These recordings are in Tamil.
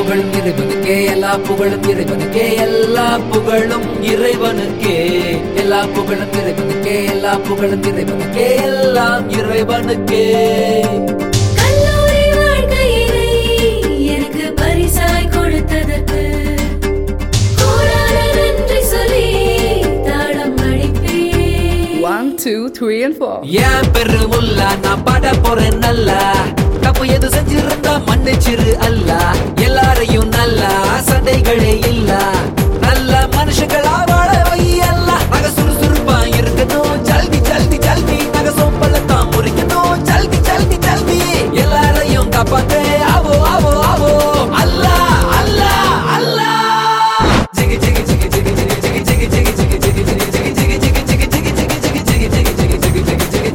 புகழும் இறைவனுக்கே எல்லா புகழும் இறைவனுக்கே எல்லா புகழும் இறைவனுக்கே எல்லா புகழும் இறைவனுக்கே எல்லா புகழும் இறைவனுக்கே எல்லாம் இறைவனுக்கே கல்லூரி வாழ்க்கையினை எனக்கு பரிசாய் கொடுத்ததற்கு கோடான நன்றி சொல்லி தாளம் அடிப்பேன் One, two, three, and four. ஏன் பெருமுல்லா நான் பாட போறேன் நல்லா தப்பு எது செஞ்சிருந்தா மன்னிச்சிரு அல்ல எல்லாரையும் நல்லா சண்டைகளே இல்ல நல்ல மனுஷங்களா வாழ வை அல்ல நக சுறுசுறுப்பா இருக்கணும் ஜல்தி ஜல்தி ஜல்தி நக சோம்பலத்தான் முறிக்கணும் ஜல்தி ஜல்தி ஜல்தி எல்லாரையும் காப்பாத்து ஆவோ ஆவோ ஆவோ அல்லா அல்லா அல்லா ஜிகி ஜிகி ஜிகி ஜிகி ஜிகி ஜிகி ஜிகி ஜிகி ஜிகி ஜிகி ஜிகி ஜிகி ஜிகி ஜிகி ஜிகி ஜிகி ஜிகி ஜிகி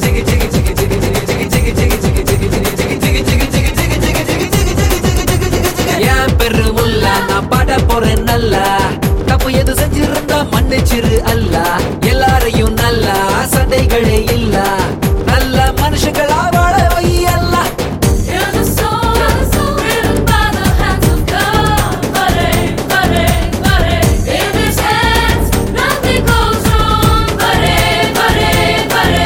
என் பெருமுல்லா நான் பாட போறேன் நல்லா தப்பு எது செஞ்சிருந்தா மன்னிச்சிரு அல்ல எல்லாரையும் நல்லா சண்டைகளே இல்ல நல்ல மனுஷங்களா வாழ வை அல்ல Hear the song written by the hands of God. Buddy, buddy, buddy. In His hands, nothing goes wrong. Buddy, buddy, buddy.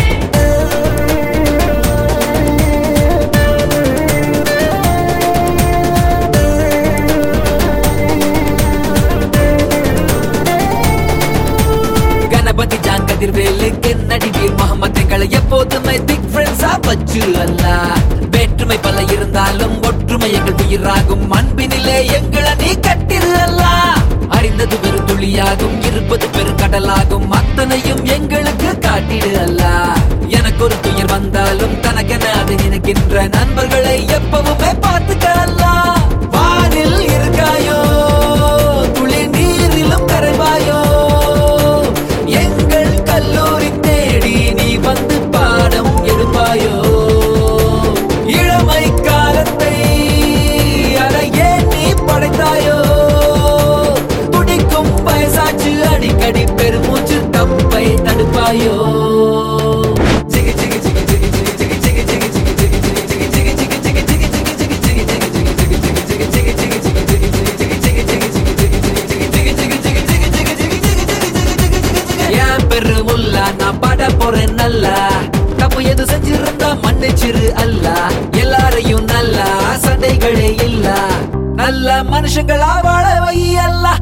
Ganapathi John Kathirvelu Kennedy Veer Mohammed எங்களை எப்போதுமே திக் ஃப்ரெண்ட்ஸா வச்சு அல்ல வேற்றுமை பல இருந்தாலும் ஒற்றுமை எங்கள் உயிராகும் அன்பினிலே எங்களை நீ கட்டிரு அல்ல அறிந்தது பெரும் துளியாகும் இருப்பது பெருங்கடலாகும் அத்தனையும் எங்களுக்கு காட்டிடு அல்ல எனக்கு ஒரு துயர் வந்தாலும் தனக்கென அதை நினைக்கின்ற நண்பர்களை எப்பவுமே பார்த்துக்க அல்ல வானில் இருக்காயோ துளி நீரிலும் கரைவாயோ எங்கள் கல்லூரி தேடி நீ வந்து பாடம் எடுப்பாயோ இளமை காலத்தை அதையே நீ படைத்தாயோ துடிக்கும் வயசாச்சு அடிக்கடி பெருமூச்சு தப்பை தடுப்பாயோ ஜிகி ஜிகி ஜிகி ஜிகி ஜிகி ஜிகி ஜிகி ஜிகி ஜிகி ஜிகி ஜிகி ஜிகி ஜிகி ஜிகி ஜிகி ஜிகி ஜிகி ஜிகி என் பெருமுல்லா நான் பாட போறேன் நல்லா தப்பு எது செஞ்சிருந்தா மன்னிச்சிரு அல்ல எல்லாரையும் நல்லா சண்டைகளே இல்ல நல்ல மனுஷங்களா வாழ வை அல்ல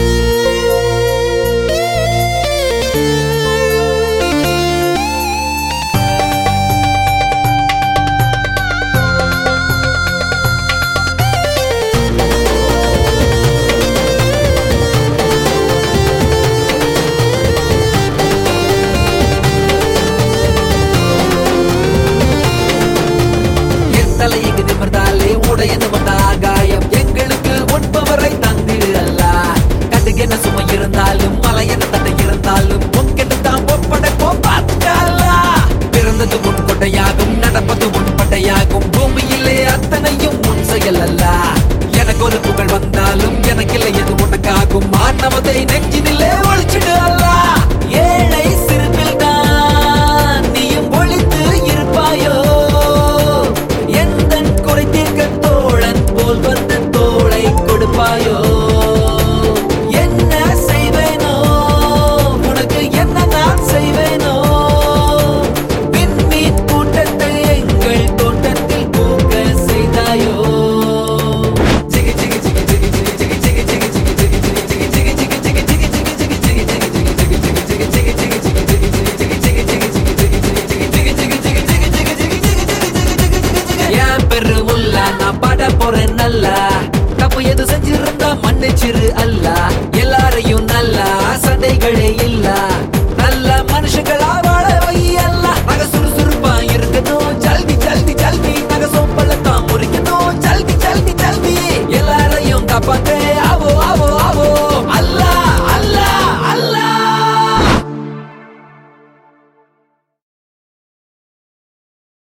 என் தலையங்கு நிமிர்ந்தாலே உடையது வந்த ஆகாயம் எங்களுக்கு உண்பவரை தந்திடு அல்ல கட்டுக்கு என்ன சுமை இருந்தாலும் மலை என்ன தடை இருந்தாலும் உங்கென்று தான் ஒப்படைப்போம் பார்த்துக்கல்லா பிறந்தது உன் கொட்டையாகும் நடப்பது உன் பட்டையாகும் பூமியிலே அத்தனையும் உன் செயல் அல்ல எனக்கு ஒரு புகழ் வந்தாலும் எனக்கில்லை எது உனக்காகும் மாணவதை நெஞ்சினிலே ஒழிச்சிடு அல்ல ஏழை சிறுமில் தான் நீயும் ஒழித்து இருப்பாயோ எந்தன் குறை தீர்க்க தோழன் போல் வந்து தோளை கொடுப்பாயோ என்ன செய்வேனோ உனக்கு என்ன நான் செய்வேனோ விண்மீன் கூட்டத்தை எங்கள் தோட்டத்தில் பூக்க செய்தாயோ ஜிகி ஜிகி ஜிகி ஜிகி ஜிகி ஜிகி ஜிகி ஜிகி ஜிகி ஜிகி ஜிகி ஜிகி ஜிகி ஜிகி ஜிகி ஜிகி ஜிகி என் பெருமுல்லா நான் பாட போறேன் நல்லா